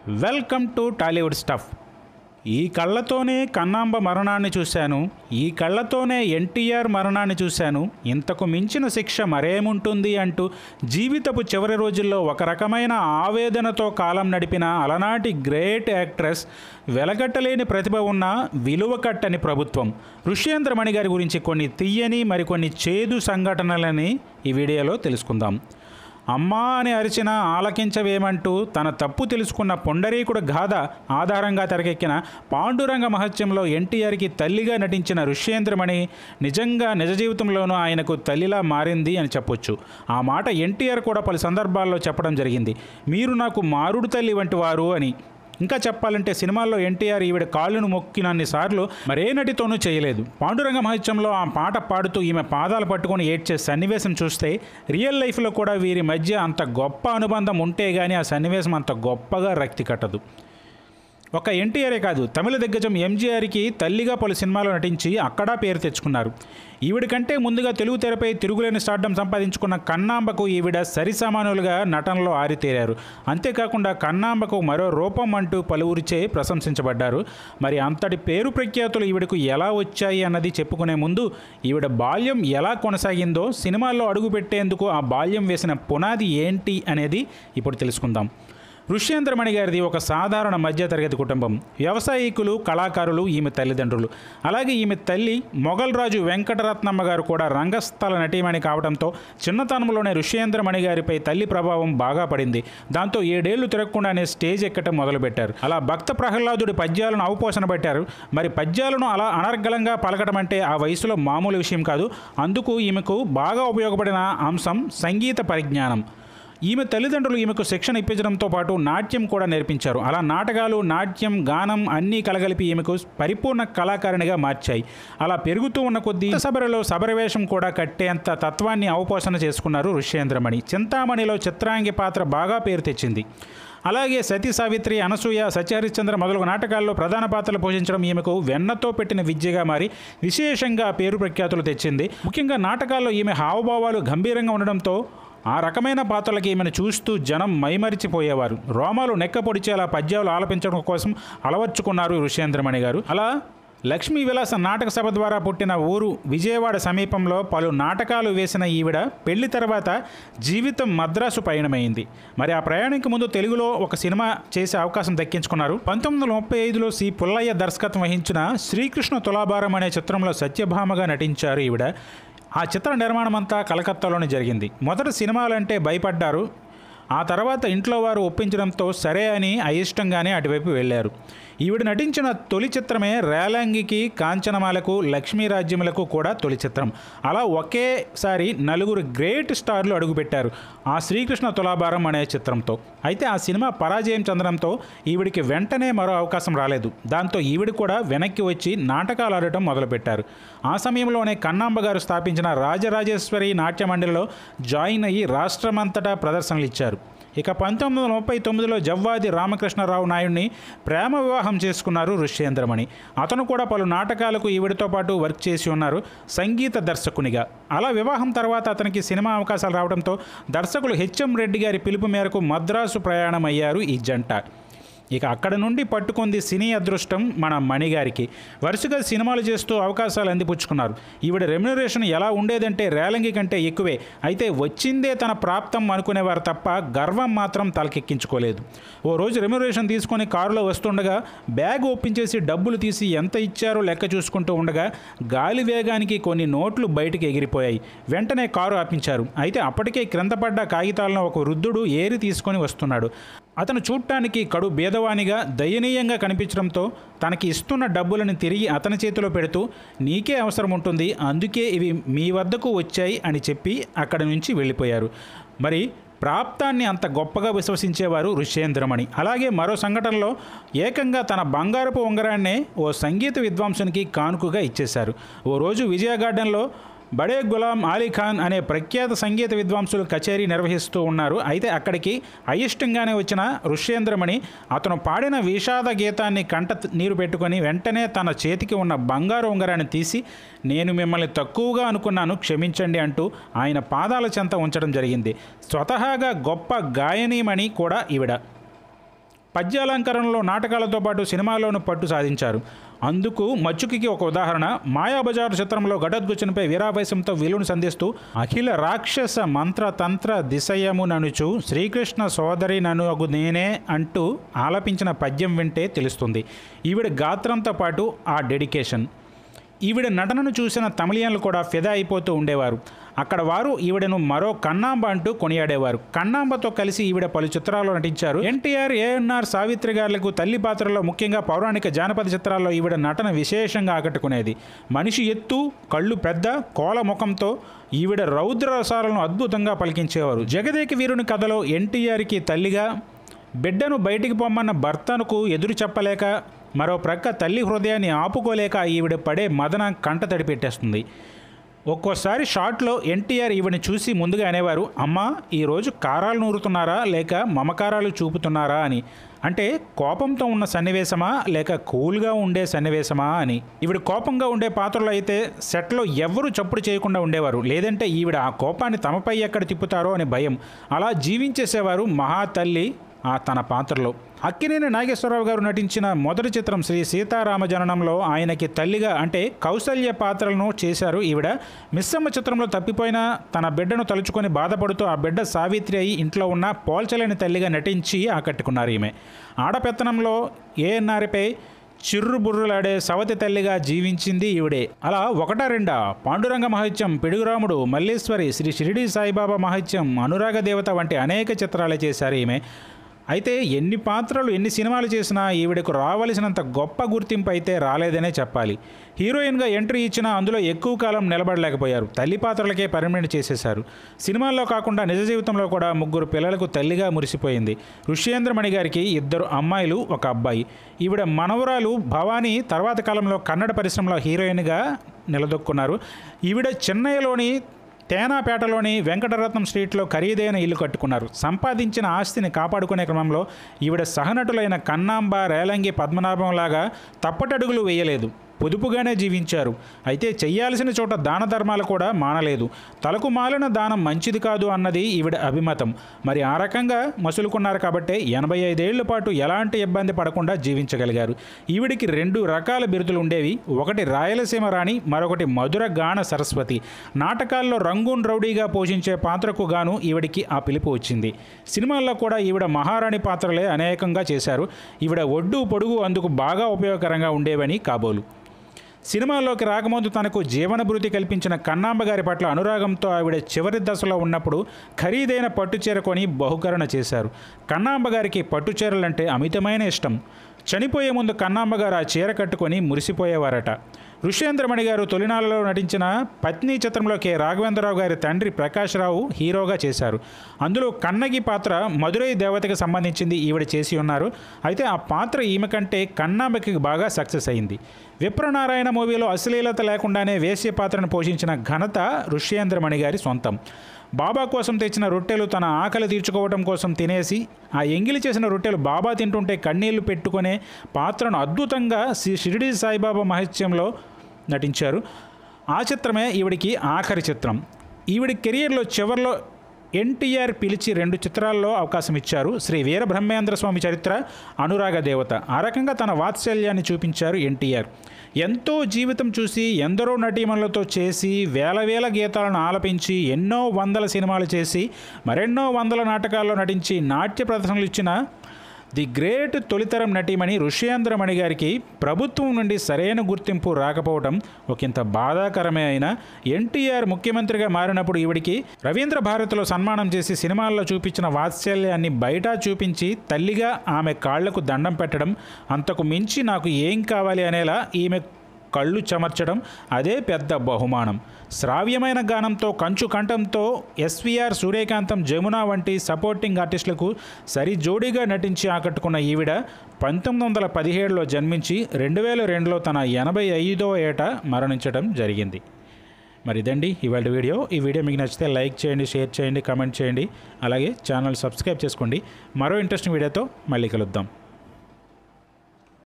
welcome to Tollywood stuff ఈ కళ్ళతోనే కన్నాంబ మరణాన్ని చూశాను ఈ కళ్ళతోనే ఎన్టీఆర్ మరణాన్ని చూశాను ఇంతకు మించిన శిక్ష మరేముంటుంది అంటూ జీవితపు చివరి రోజుల్లో ఒక రకమైన ఆవేదనతో కాలం నడిపిన అలనాటి గ్రేట్ యాక్ట్రెస్ వెలగట్టలేని ప్రతిభ ఉన్న విలువ కట్టని ప్రభుత్వం ఋష్యేంద్రమణి గారి గురించి కొన్ని తీయని మరికొన్ని చేదు సంఘటనలని ఈ వీడియోలో తెలుసుకుందాం అమ్మా అని అరిచిన ఆలకించవేమంటూ తన తప్పు తెలుసుకున్న పొండరీకుడు గాథ ఆధారంగా తెరకెక్కిన పాండురంగ మహత్యంలో ఎన్టీఆర్కి తల్లిగా నటించిన ఋష్యేంద్రమణి నిజంగా నిజ జీవితంలోనూ ఆయనకు తల్లిలా మారింది అని చెప్పొచ్చు ఆ మాట ఎన్టీఆర్ కూడా పలు సందర్భాల్లో చెప్పడం జరిగింది మీరు నాకు మారుడు తల్లి వంటి వారు అని ఇంకా చెప్పాలంటే సినిమాల్లో ఎన్టీఆర్ ఈవిడ కాళ్ళను మొక్కినన్ని సార్లు మరే నటితోనూ చేయలేదు పాండురంగ మహత్యంలో ఆ పాట పాడుతూ ఈమె పాదాలు పట్టుకొని ఏడ్చే సన్నివేశం చూస్తే రియల్ లైఫ్లో కూడా వీరి మధ్య అంత గొప్ప అనుబంధం ఉంటే గానీ ఆ సన్నివేశం అంత గొప్పగా రక్తి కట్టదు ఒక ఎన్టీఆరే కాదు తమిళ దిగ్గజం ఎంజీఆర్కి తల్లిగా పలు సినిమాలు నటించి అక్కడా పేరు తెచ్చుకున్నారు ఈవిడ కంటే ముందుగా తెలుగు తెరపై తిరుగులేని స్టార్డం సంపాదించుకున్న కన్నాంబకు ఈవిడ సరిసమానులుగా నటనలో ఆరితేరారు అంతేకాకుండా కన్నాంబకు మరో రూపం అంటూ పలువురిచే ప్రశంసించబడ్డారు మరి అంతటి పేరు ప్రఖ్యాతులు ఈవిడకు ఎలా వచ్చాయి అన్నది చెప్పుకునే ముందు ఈవిడ బాల్యం ఎలా కొనసాగిందో సినిమాల్లో అడుగుపెట్టేందుకు ఆ బాల్యం వేసిన పునాది ఏంటి అనేది ఇప్పుడు తెలుసుకుందాం ఋష్యేంద్రమణి గారిది ఒక సాధారణ మధ్యతరగతి కుటుంబం వ్యవసాయకులు కళాకారులు ఈమె తల్లిదండ్రులు అలాగే ఈమె తల్లి మొఘల్ రాజు వెంకటరత్నమ్మ గారు కూడా రంగస్థల నటీమణి కావడంతో చిన్నతనంలోనే ఋష్యేంద్రమణి గారిపై తల్లి ప్రభావం బాగా పడింది దాంతో ఏడేళ్లు తిరగకుండానే స్టేజ్ ఎక్కటం మొదలుపెట్టారు అలా భక్త ప్రహ్లాదుడి పద్యాలను అవపోసన పెట్టారు మరి పద్యాలను అలా అనర్గళంగా పలకడం అంటే ఆ వయసులో మామూలు విషయం కాదు అందుకు ఈమెకు బాగా ఉపయోగపడిన అంశం సంగీత పరిజ్ఞానం ఈమె తల్లిదండ్రులు ఈమెకు శిక్షణ ఇప్పించడంతో పాటు నాట్యం కూడా నేర్పించారు అలా నాటకాలు నాట్యం గానం అన్నీ కలగలిపి ఈమెకు పరిపూర్ణ కళాకారిణిగా మార్చాయి అలా పెరుగుతూ ఉన్న కొద్దీ సబరిలో సబరవేషం కూడా కట్టేంత తత్వాన్ని అవపోసన చేసుకున్నారు ఋష్యేంద్రమణి చింతామణిలో చిత్రాంగి పాత్ర బాగా పేరు తెచ్చింది అలాగే సతీ సావిత్రి అనసూయ సత్యహరిశ్చంద్ర మొదలగు నాటకాల్లో ప్రధాన పాత్రలు పోషించడం ఈమెకు వెన్నతో పెట్టిన విద్యగా మారి విశేషంగా పేరు ప్రఖ్యాతులు తెచ్చింది ముఖ్యంగా నాటకాల్లో ఈమె హావభావాలు గంభీరంగా ఉండడంతో ఆ రకమైన పాత్రలకి ఈమెను చూస్తూ జనం మైమరిచిపోయేవారు రోమాలు నెక్క పొడిచేలా పద్యాలు ఆలపించడం కోసం అలవర్చుకున్నారు ఋష్యేంద్రమణి గారు అలా లక్ష్మీ విలాస నాటక సభ ద్వారా పుట్టిన ఊరు విజయవాడ సమీపంలో పలు నాటకాలు వేసిన ఈవిడ పెళ్లి తర్వాత జీవితం మద్రాసు పయనమైంది మరి ఆ ప్రయాణికి ముందు తెలుగులో ఒక సినిమా చేసే అవకాశం దక్కించుకున్నారు పంతొమ్మిది వందల ముప్పై ఐదులో సి పుల్లయ్య దర్శకత్వం వహించిన శ్రీకృష్ణ తులాభారం అనే చిత్రంలో సత్యభామగా నటించారు ఈవిడ ఆ చిత్ర నిర్మాణం అంతా కలకత్తాలోనే జరిగింది మొదటి సినిమాలంటే భయపడ్డారు ఆ తర్వాత ఇంట్లో వారు ఒప్పించడంతో సరే అని అయిష్టంగానే అటువైపు వెళ్ళారు ఈవిడ నటించిన తొలి చిత్రమే రేలాంగికి కాంచనమాలకు లక్ష్మీరాజ్యములకు కూడా తొలి చిత్రం అలా ఒకేసారి నలుగురు గ్రేట్ స్టార్లు అడుగుపెట్టారు ఆ శ్రీకృష్ణ తులాభారం అనే చిత్రంతో అయితే ఆ సినిమా పరాజయం చెందడంతో ఈవిడికి వెంటనే మరో అవకాశం రాలేదు దాంతో ఈవిడ కూడా వెనక్కి వచ్చి నాటకాలు ఆడటం మొదలుపెట్టారు ఆ సమయంలోనే కన్నాంబ గారు స్థాపించిన రాజరాజేశ్వరి నాట్య మండలిలో జాయిన్ అయ్యి రాష్ట్రమంతటా ప్రదర్శనలు ఇచ్చారు ఇక పంతొమ్మిది వందల ముప్పై తొమ్మిదిలో జవ్వాది రామకృష్ణరావు నాయుడిని ప్రేమ వివాహం చేసుకున్నారు ఋష్యేంద్రమణి అతను కూడా పలు నాటకాలకు ఈవిడితో పాటు వర్క్ చేసి ఉన్నారు సంగీత దర్శకునిగా అలా వివాహం తర్వాత అతనికి సినిమా అవకాశాలు రావడంతో దర్శకులు హెచ్ఎం రెడ్డి గారి పిలుపు మేరకు మద్రాసు ప్రయాణం అయ్యారు ఈ జంట ఇక అక్కడ నుండి పట్టుకుంది సినీ అదృష్టం మన మణిగారికి వరుసగా సినిమాలు చేస్తూ అవకాశాలు అందిపుచ్చుకున్నారు ఈవిడ రెమ్యునరేషన్ ఎలా ఉండేదంటే రేలంగి కంటే ఎక్కువే అయితే వచ్చిందే తన ప్రాప్తం అనుకునేవారు తప్ప గర్వం మాత్రం తలకెక్కించుకోలేదు ఓ రోజు రెమ్యునరేషన్ తీసుకొని కారులో వస్తుండగా బ్యాగ్ ఒప్పించేసి డబ్బులు తీసి ఎంత ఇచ్చారో లెక్క చూసుకుంటూ ఉండగా గాలి వేగానికి కొన్ని నోట్లు బయటికి ఎగిరిపోయాయి వెంటనే కారు ఆపించారు అయితే అప్పటికే క్రింద పడ్డ కాగితాలను ఒక వృద్ధుడు ఏరి తీసుకొని వస్తున్నాడు అతను చూడటానికి కడు భేదవానిగా దయనీయంగా కనిపించడంతో తనకి ఇస్తున్న డబ్బులను తిరిగి అతని చేతిలో పెడుతూ నీకే అవసరం ఉంటుంది అందుకే ఇవి మీ వద్దకు వచ్చాయి అని చెప్పి అక్కడి నుంచి వెళ్ళిపోయారు మరి ప్రాప్తాన్ని అంత గొప్పగా విశ్వసించేవారు ఋష్యేంద్రమణి అలాగే మరో సంఘటనలో ఏకంగా తన బంగారపు ఉంగరాన్నే ఓ సంగీత విద్వాంసునికి కానుకగా ఇచ్చేశారు ఓ రోజు విజయ గార్డెన్లో బడే గులాం అలీ ఖాన్ అనే ప్రఖ్యాత సంగీత విద్వాంసులు కచేరీ నిర్వహిస్తూ ఉన్నారు అయితే అక్కడికి అయిష్టంగానే వచ్చిన ఋష్యేంద్రమణి అతను పాడిన విషాద గీతాన్ని కంట నీరు పెట్టుకొని వెంటనే తన చేతికి ఉన్న బంగారు ఉంగరాన్ని తీసి నేను మిమ్మల్ని తక్కువగా అనుకున్నాను క్షమించండి అంటూ ఆయన పాదాల చెంత ఉంచడం జరిగింది స్వతహాగా గొప్ప గాయనీమణి కూడా ఈవిడ పద్యాలంకరణలో నాటకాలతో పాటు సినిమాలోనూ పట్టు సాధించారు అందుకు మచ్చుకి ఒక ఉదాహరణ మాయాబజార్ చిత్రంలో ఘటోద్గుచనపై వీరావేశంతో విలువను సంధిస్తూ అఖిల రాక్షస మంత్ర తంత్ర దిశయము ననుచు శ్రీకృష్ణ సోదరి నను అగు నేనే అంటూ ఆలపించిన పద్యం వింటే తెలుస్తుంది ఈవిడ గాత్రంతో పాటు ఆ డెడికేషన్ ఈవిడ నటనను చూసిన తమిళియన్లు కూడా ఫిదా అయిపోతూ ఉండేవారు అక్కడ వారు ఈవిడను మరో కన్నాంబ అంటూ కొనియాడేవారు కన్నాంబతో కలిసి ఈవిడ పలు చిత్రాల్లో నటించారు ఎన్టీఆర్ ఏఎన్ఆర్ సావిత్రి గారులకు తల్లి పాత్రలో ముఖ్యంగా పౌరాణిక జానపద చిత్రాల్లో ఈవిడ నటన విశేషంగా ఆకట్టుకునేది మనిషి ఎత్తు కళ్ళు పెద్ద కోల ముఖంతో ఈవిడ రౌద్ర రసాలను అద్భుతంగా పలికించేవారు జగదేక వీరుని కథలో ఎన్టీఆర్కి తల్లిగా బిడ్డను బయటికి పొమ్మన్న భర్తనుకు ఎదురు చెప్పలేక మరో ప్రక్క తల్లి హృదయాన్ని ఆపుకోలేక ఈవిడ పడే మదన కంట తడి పెట్టేస్తుంది ఒక్కోసారి షాట్లో ఎన్టీఆర్ ఈవిని చూసి ముందుగా అనేవారు అమ్మా ఈరోజు కారాలు నూరుతున్నారా లేక మమకారాలు చూపుతున్నారా అని అంటే కోపంతో ఉన్న సన్నివేశమా లేక కూల్గా ఉండే సన్నివేశమా అని ఈవిడ కోపంగా ఉండే పాత్రలో అయితే సెట్లో ఎవ్వరూ చప్పుడు చేయకుండా ఉండేవారు లేదంటే ఈవిడ ఆ కోపాన్ని తమపై ఎక్కడ తిప్పుతారో అని భయం అలా జీవించేసేవారు మహాతల్లి ఆ తన పాత్రలో అక్కినేని నాగేశ్వరరావు గారు నటించిన మొదటి చిత్రం శ్రీ సీతారామ జననంలో ఆయనకి తల్లిగా అంటే కౌసల్య పాత్రలను చేశారు ఈవిడ మిస్సమ్మ చిత్రంలో తప్పిపోయిన తన బిడ్డను తలుచుకొని బాధపడుతూ ఆ బిడ్డ సావిత్రి అయి ఇంట్లో ఉన్న పోల్చలేని తల్లిగా నటించి ఆకట్టుకున్నారు ఈమె ఆడపెత్తనంలో ఏఎన్ఆర్పై చిర్రుబుర్రులాడే సవతి తల్లిగా జీవించింది ఈవిడే అలా ఒకటా రెండా పాండురంగ మహత్యం పిడుగురాముడు మల్లేశ్వరి శ్రీ షిరిడి సాయిబాబా మహత్యం అనురాగ దేవత వంటి అనేక చిత్రాలు చేశారు ఈమె అయితే ఎన్ని పాత్రలు ఎన్ని సినిమాలు చేసినా ఈవిడకు రావలసినంత గొప్ప గుర్తింపు అయితే రాలేదనే చెప్పాలి హీరోయిన్గా ఎంట్రీ ఇచ్చినా అందులో ఎక్కువ కాలం నిలబడలేకపోయారు తల్లి పాత్రలకే పర్మనెంట్ చేసేశారు సినిమాల్లో కాకుండా నిజ జీవితంలో కూడా ముగ్గురు పిల్లలకు తల్లిగా మురిసిపోయింది ఋష్యేంద్రమణి గారికి ఇద్దరు అమ్మాయిలు ఒక అబ్బాయి ఈవిడ మనవరాలు భవానీ తర్వాత కాలంలో కన్నడ పరిశ్రమలో హీరోయిన్గా నిలదొక్కున్నారు ఈవిడ చెన్నైలోని తేనాపేటలోని వెంకటరత్నం స్ట్రీట్లో ఖరీదైన ఇల్లు కట్టుకున్నారు సంపాదించిన ఆస్తిని కాపాడుకునే క్రమంలో ఈవిడ సహనటులైన కన్నాంబ రేలంగి పద్మనాభంలాగా తప్పటడుగులు వేయలేదు పొదుపుగానే జీవించారు అయితే చెయ్యాల్సిన చోట దాన ధర్మాలు కూడా మానలేదు తలకు మాలిన దానం మంచిది కాదు అన్నది ఈవిడ అభిమతం మరి ఆ రకంగా మసులుకున్నారు కాబట్టే ఎనభై ఐదేళ్ల పాటు ఎలాంటి ఇబ్బంది పడకుండా జీవించగలిగారు ఈవిడికి రెండు రకాల బిరుదులు ఉండేవి ఒకటి రాయలసీమ రాణి మరొకటి మధుర గాన సరస్వతి నాటకాల్లో రంగూన్ రౌడీగా పోషించే పాత్రకు గాను ఈవిడికి ఆ పిలుపు వచ్చింది సినిమాల్లో కూడా ఈవిడ మహారాణి పాత్రలే అనేకంగా చేశారు ఈవిడ ఒడ్డు పొడుగు అందుకు బాగా ఉపయోగకరంగా ఉండేవని కాబోలు సినిమాల్లోకి రాకముందు తనకు జీవనభృతి కల్పించిన కన్నాంబ గారి పట్ల అనురాగంతో ఆవిడ చివరి దశలో ఉన్నప్పుడు ఖరీదైన పట్టుచీర కొని బహుకరణ చేశారు కన్నాంబ గారికి పట్టుచీరలంటే అమితమైన ఇష్టం చనిపోయే ముందు కన్నాంబ గారు ఆ చీర కట్టుకొని మురిసిపోయేవారట ఋష్యేంద్రమణి గారు తొలినాళ్ళలో నటించిన పత్ని చిత్రంలో కె రాఘవేంద్రరావు గారి తండ్రి ప్రకాష్ రావు హీరోగా చేశారు అందులో కన్నగి పాత్ర మధురై దేవతకి సంబంధించింది ఈవిడ చేసి ఉన్నారు అయితే ఆ పాత్ర ఈమె కంటే కన్నాంబకి బాగా సక్సెస్ అయింది విప్రనారాయణ మూవీలో అశ్లీలత లేకుండానే వేశ్య పాత్రను పోషించిన ఘనత ఋష్యేంద్రమణి గారి సొంతం బాబా కోసం తెచ్చిన రొట్టెలు తన ఆకలి తీర్చుకోవడం కోసం తినేసి ఆ ఎంగిలి చేసిన రొట్టెలు బాబా తింటుంటే కన్నీళ్లు పెట్టుకునే పాత్రను అద్భుతంగా శ్రీ షిరిడి సాయిబాబా మహత్యంలో నటించారు ఆ చిత్రమే ఈవిడికి ఆఖరి చిత్రం ఈవిడి కెరియర్లో చివరిలో ఎన్టీఆర్ పిలిచి రెండు చిత్రాల్లో అవకాశం ఇచ్చారు శ్రీ వీరబ్రహ్మేంద్ర స్వామి చరిత్ర అనురాగ దేవత ఆ రకంగా తన వాత్సల్యాన్ని చూపించారు ఎన్టీఆర్ ఎంతో జీవితం చూసి ఎందరో నటీమణులతో చేసి వేల వేల గీతాలను ఆలపించి ఎన్నో వందల సినిమాలు చేసి మరెన్నో వందల నాటకాల్లో నటించి నాట్య ప్రదర్శనలు ఇచ్చిన ది గ్రేట్ తొలితరం నటీమణి ఋష్యేంద్రమణి గారికి ప్రభుత్వం నుండి సరైన గుర్తింపు రాకపోవడం ఒకంత బాధాకరమే అయినా ఎన్టీఆర్ ముఖ్యమంత్రిగా మారినప్పుడు ఈవిడికి రవీంద్ర భారతిలో సన్మానం చేసి సినిమాల్లో చూపించిన వాత్సల్యాన్ని బయట చూపించి తల్లిగా ఆమె కాళ్లకు దండం పెట్టడం అంతకు మించి నాకు ఏం కావాలి అనేలా ఈమె కళ్ళు చెమర్చడం అదే పెద్ద బహుమానం శ్రావ్యమైన గానంతో కంచు కంఠంతో ఎస్విఆర్ సూర్యకాంతం జమున వంటి సపోర్టింగ్ ఆర్టిస్టులకు సరి జోడీగా నటించి ఆకట్టుకున్న ఈవిడ పంతొమ్మిది వందల పదిహేడులో జన్మించి రెండు వేల రెండులో తన ఎనభై ఐదవ ఏట మరణించడం జరిగింది మరి ఇదండి ఇవాళ వీడియో ఈ వీడియో మీకు నచ్చితే లైక్ చేయండి షేర్ చేయండి కామెంట్ చేయండి అలాగే ఛానల్ సబ్స్క్రైబ్ చేసుకోండి మరో ఇంట్రెస్టింగ్ వీడియోతో మళ్ళీ కలుద్దాం